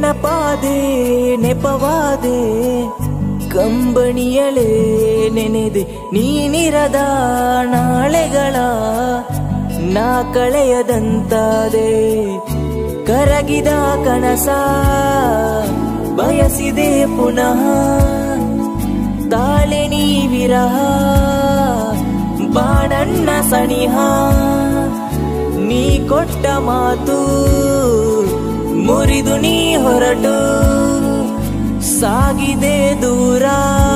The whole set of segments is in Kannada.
ನೆನಪಾದೆ ನೆಪವಾದೆ ಕಂಬಣಿಯಲೇ ನೆನೆದೆ ನೀನಿರದ ನಾಳೆಗಳ ನಾ ಕಳೆಯದಂತಾದೆ ಕರಗಿದ ಕನಸ ಬಯಸಿದೆ ಪುನಃ ತಾಳೆ ನೀ ವಿರಹ ಬಾಣಣ್ಣ ಸಣಿಹ ನೀ ಕೊಟ್ಟ ಮಾತು ಮುರಿದು ನೀ ಹೊರಟು ಸಾಗಿದೆ ದೂರ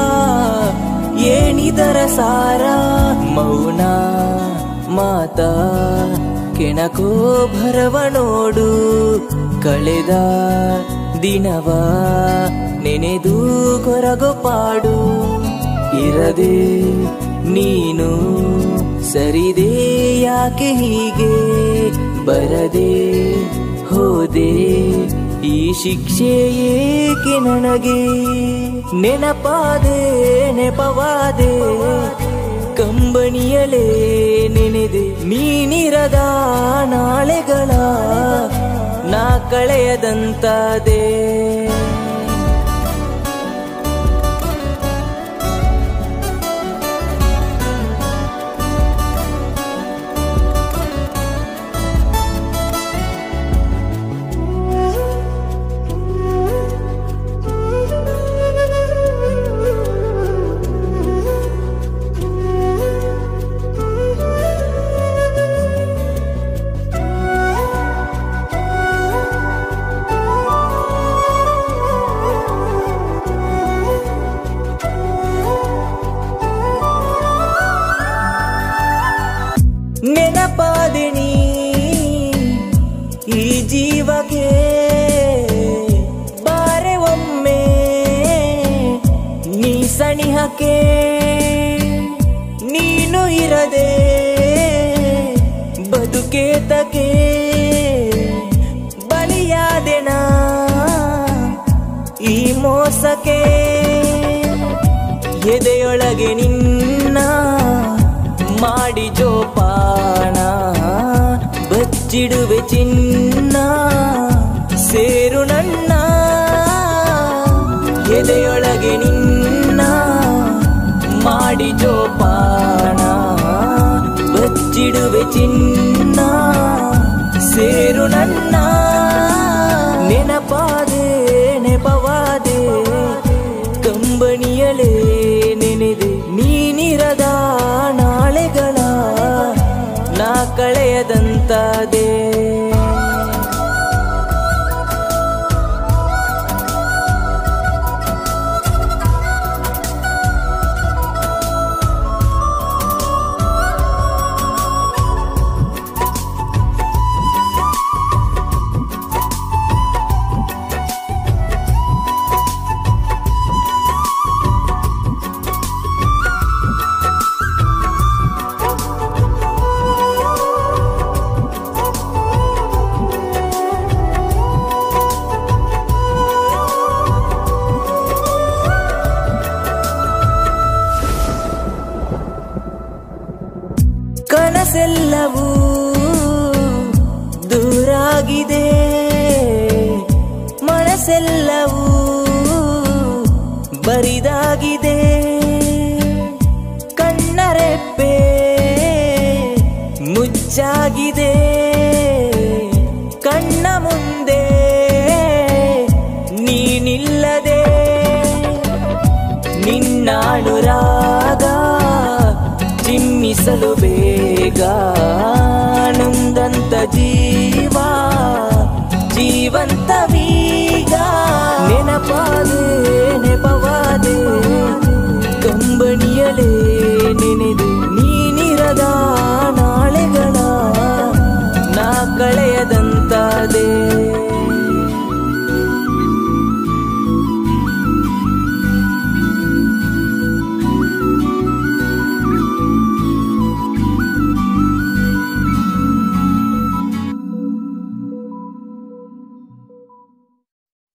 ಏನಿದರ ಸಾರ ಮೌನ ಮಾತ ಕೆಣಕೋ ಭರವ ನೋಡು ಕಳೆದ ದಿನವ ನೆನೆದು ಕೊರಗು ಪಾಡು ಇರದೆ ನೀನು ಸರಿದೆ ಯಾಕೆ ಹೀಗೆ ಬರದೆ ಹೋದೆ ಈ ಶಿಕ್ಷೆ ಏಕೆ ನನಗೆ ನೆನಪಾದೆ ನೆಪವಾದೆ ಕಂಬನಿಯಲೇ ನೆನೆದೆ ನೀನಿರದ ನಾಳೆಗಳ ನಾ ಕಳೆಯದಂತಾದೆ ನೆನಪಾದೆ ನೀ ಈ ಜೀವಕ್ಕೆ ಬಾರೆ ಒಮ್ಮೆ ನೀ ಸಣಿಹಕ್ಕೆ ನೀನು ಇರದೆ ಬದುಕೇತಕ್ಕೆ ಬಲಿಯಾದೆನ ಈ ಮೋಸಕ್ಕೆ ಎದೆಯೊಳಗೆ ನಿನ್ನ ಮಾಡಿ ಜೋಪಾನ ಬಚ್ಚಿಡುವೆ ಚಿನ್ನ ಸೇರು ನನ್ನ ಎದೆಯೊಳಗೆ ನಿನ್ನ ಮಾಡಿ ಜೋಪಾನ ಬಚ್ಚಿಡುವೆ ಚಿನ್ನ ಸೇರು ನನ್ನ ನೆನಪಾದೆ ನೆಪವಾದೆ ಕಂಬಣಿಯಲೇ ನೆನೆದೆ ನೀನಿರದ ನಾಳೆಗಳ ನಾ ಕಳೆಯದಂತಾದೆ ಕನಸೆಲ್ಲವೂ ದೂರಾಗಿದೆ ಮನಸ್ಸೆಲ್ಲವೂ ಬರಿದಾಗಿದೆ ಕಣ್ಣರೆಪ್ಪೆ ಮುಚ್ಚಾಗಿದೆ ಕಣ್ಣ ಮುಂದೆ ನೀನಿಲ್ಲದೆ ನಿನ್ನಾನುರಾಗ ಚಿಮ್ಮಿಸಲು ಬೇಗ ನೊಂದಂತ ಜೀವ ಜೀವಂತವೀಗ ನೆನಪಾದೆ ನೆಪ